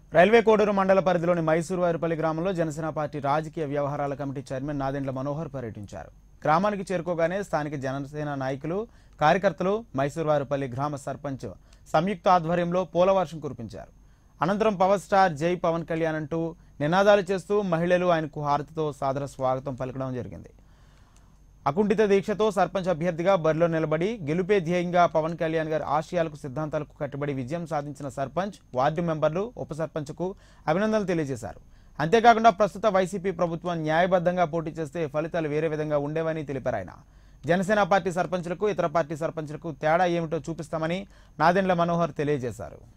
railway Koduru మండల పరిధిలోని మైసూరు వారిపల్లి గ్రామంలో జనసేన పార్టీ రాజకీయ వ్యవహారాల కమిటీ చైర్మన్ నాదెండ్ల మనోహర్ పర్యటించారు గ్రామానికి చేరుకోగానే స్థానిక జనసేన నాయకులు కార్యకర్తలు మైసూరు వారిపల్లి గ్రామ సర్పంచ్ సంయుక్త ఆధ్వర్యంలో పూలవర్షం కురిపించారు అనంతరం పవర్ స్టార్ జై పవన్ కళ్యాణ్ అంటూ నినాదాలు చేస్తూ మహిళలు ఆయనకు హారతితో సాదర స్వాగతం పలకడం జరిగింది అకుంఠిత దీక్షతో సర్పంచ్ అభ్యర్థిగా బరిలో నిలబడి గెలుపే ధ్యేయంగా పవన్ కళ్యాణ్ గారి ఆశయాలకు సిద్ధాంతాలకు కట్టుబడి విజయం సాధించిన సర్పంచ్ వార్డు మెంబర్లు ఉప సర్పంచ్కు అభినందనలు తెలియజేశారు అంతేకాకుండా ప్రస్తుత వైసీపీ ప్రభుత్వం న్యాయబద్ధంగా పోటీ చేస్తే ఫలితాలు వేరే విధంగా ఉండేవని తెలిపారు ఆయన జనసేన పార్టీ సర్పంచ్లకు ఇతర పార్టీ సర్పంచ్లకు తేడా ఏమిటో చూపిస్తామని నాదెండ్ల మనోహర్ తెలియజేశారు